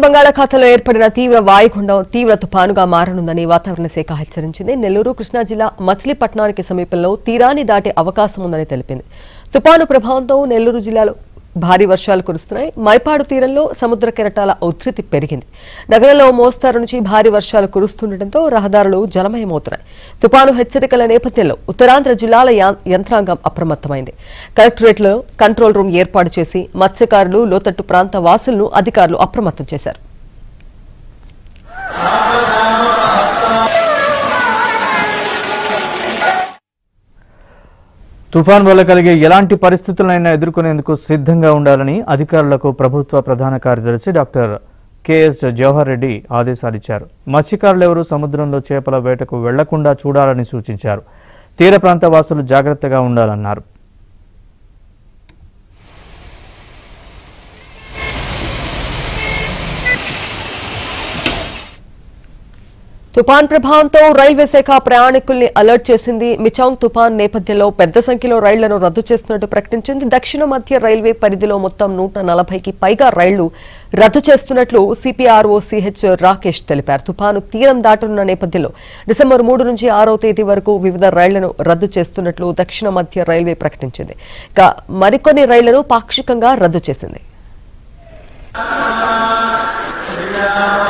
బంగాళాఖాతంలో ఏర్పడిన తీవ్ర వాయుగుండం తీవ్ర తుపానుగా మారనుందని వాతావరణ శాఖ హెచ్చరించింది నెల్లూరు కృష్ణా జిల్లా మచిలీపట్నానికి సమీపంలో తీరాన్ని దాటే అవకాశం ఉందని తెలిపింది తుపాను ప్రభావంతో నెల్లూరు జిల్లాలో భారీ వర్షాలు కురుస్తున్నాయి మైపాడు తీరంలో సముద్ర కెరటాల ఉధృతి పెరిగింది నగరంలో మోస్తారు నుంచి భారీ వర్షాలు కురుస్తుండటంతో రహదారులు జలమయమవుతున్నాయి తుపాను హెచ్చరికల నేపథ్యంలో ఉత్తరాంధ్ర జిల్లాల యా- యంత్రాంగం అప్రమత్తమైంది కలెక్టరేట్లో కంట్రోల్ రూమ్ ఏర్పాటు చేసి మత్స్యకారులు లోతట్టు ప్రాంత వాసులను అధికారులు అప్రమత్తం చేశారు తుఫాన్ వల్ల కలిగే ఎలాంటి పరిస్థితులైనా ఎదుర్కొనేందుకు సిద్ధంగా ఉండాలని అధికారులకు ప్రభుత్వ ప్రధాన కార్యదర్శి డాక్టర్ కెఎస్ జవహర్ రెడ్డి ఆదేశాలిచ్చారు మత్స్యకారులెవరూ సముద్రంలో చేపల వేటకు వెళ్లకుండా చూడాలని సూచించారు తీర ప్రాంత వాసులు జాగ్రత్తగా ఉండాలన్నారు తుపాన్ ప్రభావంతో రైల్వే శాఖ ప్రయాణికుల్ని అలర్ట్ చేసింది మిచాంగ్ తుపాన్ నేపథ్యంలో పెద్ద సంఖ్యలో రైళ్లను రద్దు చేస్తున్నట్టు ప్రకటించింది దక్షిణ మధ్య రైల్వే పరిధిలో మొత్తం నూట నలభైకి పైగా రైళ్లు రద్దు చేస్తున్నట్లు సిపిఆర్ఓ సిహెచ్ రాకేష్ తెలిపారు తుపాను తీరం దాటనున్న నేపథ్యంలో డిసెంబర్ మూడు నుంచి ఆరో తేదీ వరకు వివిధ రైళ్లను రద్దు చేస్తున్నట్లు దక్షిణ మధ్య రైల్వే ప్రకటించింది ఇక మరికొన్ని రైళ్లను పాక్షికంగా రద్దు చేసింది